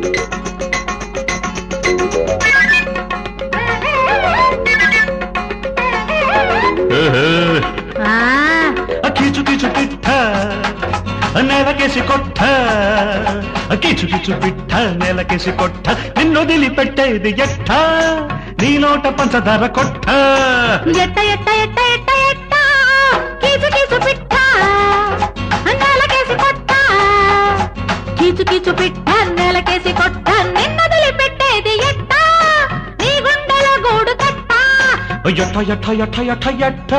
ఆ, కీచు కీచు పిట్ట నెలకేసి కొట్ట కీచు కీచు పిట్ట నెలకేసి కొట్ట నిన్ను పెట్టేది ఎట్ట నీ నోట పంచదార కొట్ట ఎట్ట ఎట్ట ఎట్ట ఎట్ట ఎట్ట కీచు కీచు పిట్ట నేలకేసి కొట్ట కీచు కీచు పిట్ట నేలకేసి కొట్ట నిన్నదిలి పెట్టేది ఎట్ట నీ గుండెల గూడు కట్ట ఎట్ట ఎట్ట ఎట్ట ఎట్ట ఎట్ట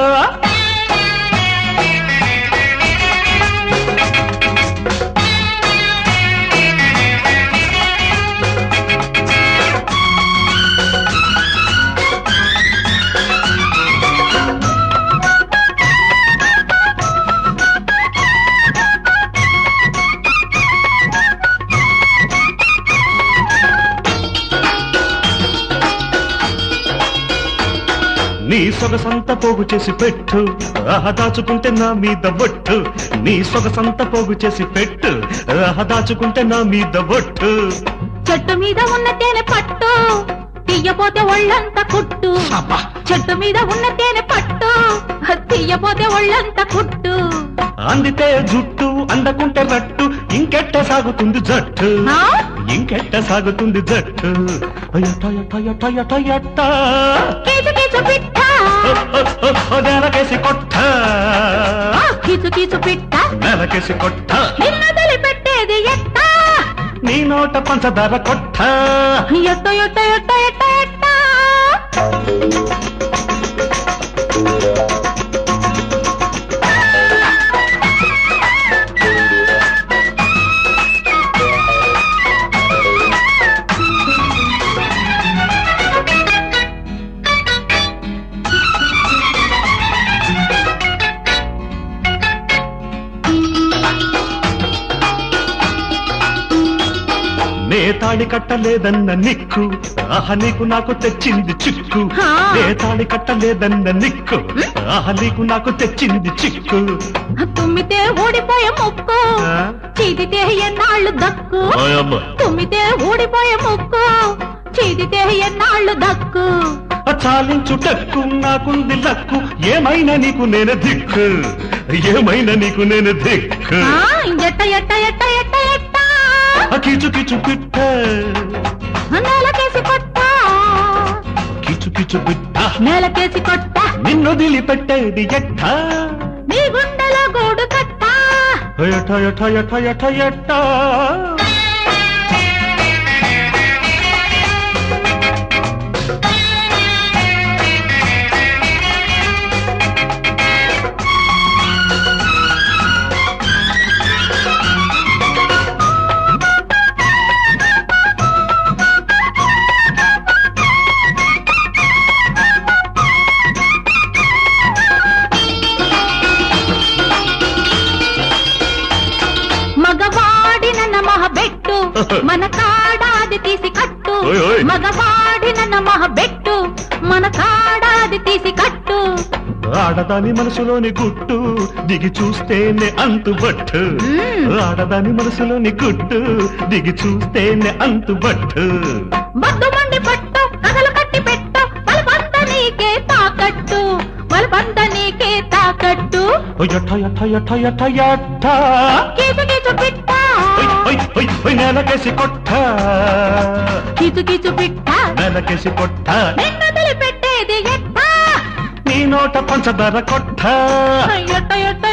నీ సొగసంత పోగు చేసి పెట్టు ఆహ దాచుకుంటే నా మీద బొట్టు నీ సొగసంత పోగు చేసి పెట్టు ఆహ దాచుకుంటే నా మీద బొట్టు చెట్టు మీద ఉన్న తేనె పట్టు తీయపోతే ఒళ్ళంతా కుట్టు అబ్బా! చెట్టు మీద ఉన్న తేనె పట్టు తీయపోతే ఒళ్ళంతా కుట్టు అందితే జుట్టు అందకుంటే రట్టు ఇంకెట్ట సాగుతుంది జట్టు ఆ? ఇంకెట్ట సాగుతుంది జట్టు ఎట్ట ఎట్ట ఎట్ట ఎట్ట ఎట్ట కీచు కీచు పిట్ట ఓ, ఓ, ఓ, ఓ, నెలకేసి కొట్ట ఆ, కీచు కీచు పిట్ట నెలకేసి కొట్ట నిన్నదిలి పెట్టేది ఎట్ట నీ నోట పంచదార కొట్ట ఎట్ట ఎట్ట ఎట్ట ఎట్ట ఎట్ట నే తాళి కట్టలేదన్న నిక్కు ఆహ నీకు నాకు తెచ్చింది చిక్కు హా. నే తాళి కట్టలేదన్న నిక్కు ఆహ నీకు నాకు తెచ్చింది చిక్కు తుమ్మితే ఊడిపోయే ముక్కు ఆ? చీదితే ఎన్నాళ్ళు దక్కు ఓయమ్మ. తుమ్మితే ఊడిపోయే ముక్కు చీదితే ఎన్నాళ్ళు దక్కు ఆ చాలించు టక్కు నాకుంది లక్కు ఏమైనా నీకు నేను దిక్కు ఏమైనా నీకు నేను దిక్కు ఆ, ఎట్ట ఎట్ట ఎట్ట ఎట్ట ఎట్ట ఆ కిచు కిచు పిట్ట నేలకేసి కొట్ట కిచు కిచు పిట్ట నేలకేసి కొట్ట నిన్ను పెట్టేది ఎట్ట నీ గుండెల గూడు కట్ట ఎట ఎట ఎట ఎట ఎట్ట మగవాడిన నమః బెట్టు మన కాడాది తీసి కట్టు ఓయ్ ఓయ్. మగవాడిన నమః బెట్టు మన కాడాది తీసి కట్టు ఆడదాని మనసులోని గుట్టు దిగి చూస్తేనే అంతుబట్టు మ్మ్. ఆడదాని మనసులోని గుట్టు దిగి చూస్తేనే అంతుబట్టు బద్దు మండి పట్టు కథలు కట్టి పెట్టు బలబంత నీకే తాకట్టు బలబంత నీకే తాకట్టు ఎట ఎట ఎట ఎట ఎట్ట కీచు కీచు పిట్ట ఒయ్, ఒయ్, ఒయ్, ఒయ్, నెలకేసి కొట్ట కీచు కీచు పిట్ట నెలకేసి కొట్ట నిన్నదిలి పెట్టేది ఎట్ట నీ నోట పంచదార కొట్ట ఎట్ట ఎట్ట